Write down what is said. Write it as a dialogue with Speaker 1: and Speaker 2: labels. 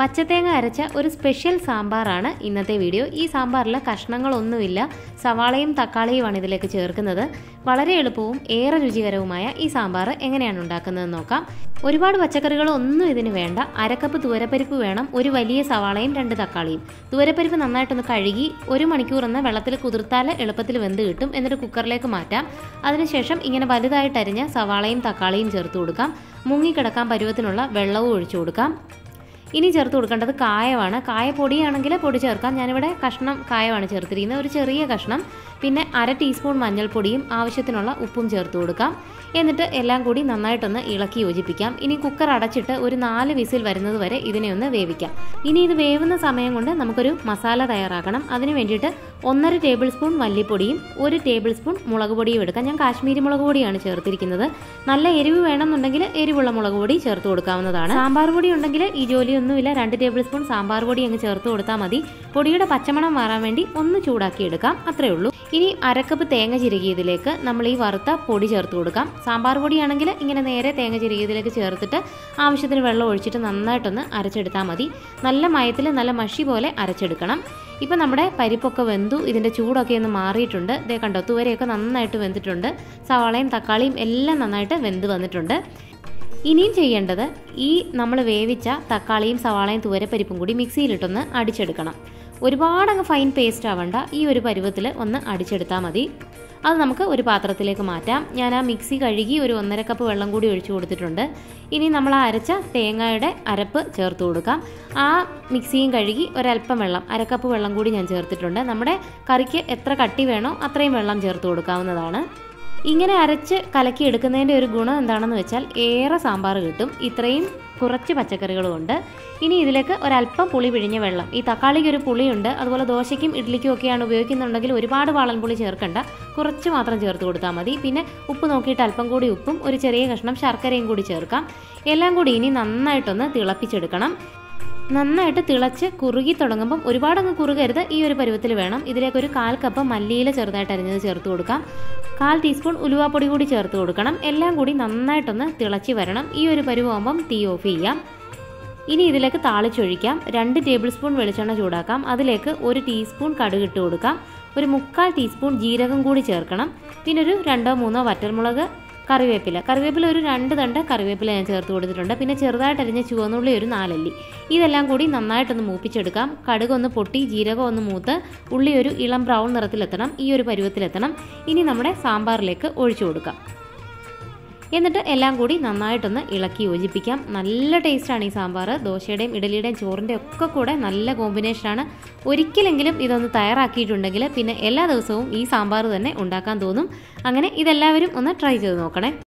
Speaker 1: പച്ചത്തേങ്ങ അരച്ച ഒരു സ്പെഷ്യൽ സാമ്പാറാണ് ഇന്നത്തെ വീഡിയോ ഈ സാമ്പാറിൽ കഷ്ണങ്ങളൊന്നുമില്ല സവാളയും തക്കാളിയുമാണ് ഇതിലേക്ക് ചേർക്കുന്നത് വളരെ എളുപ്പവും ഏറെ രുചികരവുമായ ഈ സാമ്പാർ എങ്ങനെയാണ് ഉണ്ടാക്കുന്നതെന്ന് നോക്കാം ഒരുപാട് പച്ചക്കറികളൊന്നും ഇതിന് വേണ്ട അരക്കപ്പ് തുവരപ്പരിപ്പ് വേണം ഒരു വലിയ സവാളയും രണ്ട് തക്കാളിയും തുവരപ്പരിപ്പ് നന്നായിട്ടൊന്ന് കഴുകി ഒരു മണിക്കൂർ എന്ന വെള്ളത്തിൽ കുതിർത്താൽ എളുപ്പത്തിൽ വെന്ത് കിട്ടും എന്നിട്ട് കുക്കറിലേക്ക് മാറ്റാം അതിനുശേഷം ഇങ്ങനെ വലുതായിട്ട് അരിഞ്ഞ സവാളയും തക്കാളിയും ചേർത്ത് കൊടുക്കാം മുങ്ങിക്കിടക്കാൻ പരുവത്തിനുള്ള വെള്ളവും ഒഴിച്ചു കൊടുക്കാം ഇനി ചേർത്ത് കൊടുക്കേണ്ടത് കായമാണ് കായ പൊടിയാണെങ്കിൽ പൊടി ചേർക്കാം ഞാനിവിടെ കഷ്ണം കായമാണ് ചേർത്തിരിക്കുന്നത് ഒരു ചെറിയ കഷ്ണം പിന്നെ അര ടീസ്പൂൺ മഞ്ഞൾപ്പൊടിയും ആവശ്യത്തിനുള്ള ഉപ്പും ചേർത്ത് കൊടുക്കാം എന്നിട്ട് എല്ലാം കൂടി നന്നായിട്ടൊന്ന് ഇളക്കി യോജിപ്പിക്കാം ഇനി കുക്കർ അടച്ചിട്ട് ഒരു നാല് വിസിൽ വരുന്നത് വരെ ഇതിനെ ഒന്ന് വേവിക്കാം ഇനി ഇത് വേവുന്ന സമയം കൊണ്ട് നമുക്കൊരു മസാല തയ്യാറാക്കണം അതിന് വേണ്ടിയിട്ട് ഒന്നര ടേബിൾ സ്പൂൺ മല്ലിപ്പൊടിയും ഒരു ടേബിൾ സ്പൂൺ മുളക് പൊടിയും എടുക്കാം ഞാൻ കാശ്മീരി മുളക് പൊടിയാണ് ചേർത്തിരിക്കുന്നത് നല്ല എരിവ് വേണമെന്നുണ്ടെങ്കിൽ എരിവുള്ള മുളക് പൊടി ചേർത്ത് കൊടുക്കാവുന്നതാണ് സാമ്പാർ പൊടി ഉണ്ടെങ്കിൽ ഈ ജോലിയൊന്നുമില്ല രണ്ട് ടേബിൾ സ്പൂൺ സാമ്പാർ പൊടി അങ്ങ് ചേർത്ത് കൊടുത്താൽ മതി പൊടിയുടെ പച്ചമണം മാറാൻ വേണ്ടി ഒന്ന് ചൂടാക്കി എടുക്കാം അത്രേ ഉള്ളൂ ഇനി അരക്കപ്പ് തേങ്ങ ചിരകിയതിലേക്ക് നമ്മൾ ഈ വറുത്ത പൊടി ചേർത്ത് കൊടുക്കാം സാമ്പാർ പൊടിയാണെങ്കിൽ ഇങ്ങനെ നേരെ തേങ്ങ ചിരകിയതിലേക്ക് ചേർത്തിട്ട് ആവശ്യത്തിന് വെള്ളം ഒഴിച്ചിട്ട് നന്നായിട്ടൊന്ന് അരച്ചെടുത്താൽ മതി നല്ല മയത്തിൽ നല്ല മഷി പോലെ അരച്ചെടുക്കണം ഇപ്പം നമ്മുടെ പരിപ്പൊക്കെ വെന്തു ഇതിൻ്റെ ചൂടൊക്കെ ഒന്ന് മാറിയിട്ടുണ്ട് ഇതേ കണ്ടോ തുവരയൊക്കെ നന്നായിട്ട് വെന്തിട്ടുണ്ട് സവാളയും തക്കാളിയും എല്ലാം നന്നായിട്ട് വെന്ത് വന്നിട്ടുണ്ട് ഇനിയും ചെയ്യേണ്ടത് ഈ നമ്മൾ വേവിച്ച തക്കാളിയും സവാളയും തുവരപ്പരിപ്പും കൂടി മിക്സിയിലിട്ടൊന്ന് അടിച്ചെടുക്കണം ഒരുപാട് അങ്ങ് ഫൈൻ പേസ്റ്റ് ആവണ്ട ഈ ഒരു പരുവത്തിൽ ഒന്ന് അടിച്ചെടുത്താൽ മതി അത് നമുക്ക് ഒരു പാത്രത്തിലേക്ക് മാറ്റാം ഞാൻ ആ മിക്സി കഴുകി ഒരു ഒന്നര കപ്പ് വെള്ളം കൂടി ഒഴിച്ചു കൊടുത്തിട്ടുണ്ട് ഇനി നമ്മൾ ആ അരച്ച തേങ്ങയുടെ അരപ്പ് ചേർത്ത് കൊടുക്കാം ആ മിക്സിയും കഴുകി ഒരല്പം വെള്ളം അരക്കപ്പ് വെള്ളം കൂടി ഞാൻ ചേർത്തിട്ടുണ്ട് നമ്മുടെ കറിക്ക് എത്ര കട്ടി വേണോ അത്രയും വെള്ളം ചേർത്ത് കൊടുക്കാവുന്നതാണ് ഇങ്ങനെ അരച്ച് കലക്കി എടുക്കുന്നതിൻ്റെ ഒരു ഗുണം എന്താണെന്ന് വെച്ചാൽ ഏറെ സാമ്പാർ കിട്ടും ഇത്രയും കുറച്ച് പച്ചക്കറികളും ഉണ്ട് ഇനി ഇതിലേക്ക് ഒരല്പം പുളി പിഴിഞ്ഞ വെള്ളം ഈ തക്കാളിക്ക് ഒരു പുളിയുണ്ട് അതുപോലെ ദോശയ്ക്കും ഇഡ്ലിക്കും ഒക്കെയാണ് ഉപയോഗിക്കുന്നുണ്ടെങ്കിൽ ഒരുപാട് വാളൻപുളി ചേർക്കണ്ട കുറച്ച് മാത്രം ചേർത്ത് കൊടുത്താൽ മതി പിന്നെ ഉപ്പ് നോക്കിയിട്ട് അല്പം കൂടി ഉപ്പും ഒരു ചെറിയ കഷ്ണം ശർക്കരയും കൂടി ചേർക്കാം എല്ലാം കൂടി ഇനി നന്നായിട്ടൊന്ന് തിളപ്പിച്ചെടുക്കണം നന്നായിട്ട് തിളച്ച് കുറുകി തുടങ്ങുമ്പം ഒരുപാടങ്ങ് കുറുകരുത് ഈ ഒരു പരുവത്തിൽ വേണം ഇതിലേക്ക് ഒരു കാൽ കപ്പ് മല്ലിയില ചെറുതായിട്ട് അരിഞ്ഞത് ചേർത്ത് കൊടുക്കാം കാൽ ടീസ്പൂൺ ഉലുവാപ്പൊടി കൂടി ചേർത്ത് കൊടുക്കണം എല്ലാം കൂടി നന്നായിട്ടൊന്ന് തിളച്ച് വരണം ഈ ഒരു പരുവാകുമ്പം തീ ഓഫ് ചെയ്യാം ഇനി ഇതിലേക്ക് താളിച്ചൊഴിക്കാം രണ്ട് ടേബിൾ സ്പൂൺ വെളിച്ചെണ്ണ ചൂടാക്കാം അതിലേക്ക് ഒരു ടീസ്പൂൺ കടുക് ഇട്ട് കൊടുക്കാം ഒരു മുക്കാൽ ടീസ്പൂൺ ജീരകം കൂടി ചേർക്കണം പിന്നെ ഒരു രണ്ടോ മൂന്നോ വറ്റൽമുളക് കറിവേപ്പില കറിവേപ്പില ഒരു രണ്ട് തണ്ട് കറിവേപ്പില ഞാൻ ചേർത്ത് കൊടുത്തിട്ടുണ്ട് പിന്നെ ചെറുതായിട്ട് അരിഞ്ഞ ചുവന്നുള്ളി ഒരു നാലല്ലി ഇതെല്ലാം കൂടി നന്നായിട്ടൊന്ന് മൂപ്പിച്ചെടുക്കാം കടുക് ഒന്ന് പൊട്ടി ജീരകം ഒന്ന് മൂത്ത് ഉള്ളി ഒരു ഇളം ബ്രൗൺ നിറത്തിലെത്തണം ഈ ഒരു പരുവത്തിലെത്തണം ഇനി നമ്മുടെ സാമ്പാറിലേക്ക് ഒഴിച്ചു കൊടുക്കാം എന്നിട്ട് എല്ലാം കൂടി നന്നായിട്ടൊന്ന് ഇളക്കി യോജിപ്പിക്കാം നല്ല ടേസ്റ്റാണ് ഈ സാമ്പാർ ദോശയുടെയും ഇഡലിയുടെയും ചോറിൻ്റെ ഒക്കെ കൂടെ നല്ല കോമ്പിനേഷനാണ് ഒരിക്കലെങ്കിലും ഇതൊന്ന് തയ്യാറാക്കിയിട്ടുണ്ടെങ്കിൽ പിന്നെ എല്ലാ ദിവസവും ഈ സാമ്പാർ തന്നെ ഉണ്ടാക്കാൻ തോന്നും അങ്ങനെ ഇതെല്ലാവരും ഒന്ന് ട്രൈ ചെയ്ത് നോക്കണേ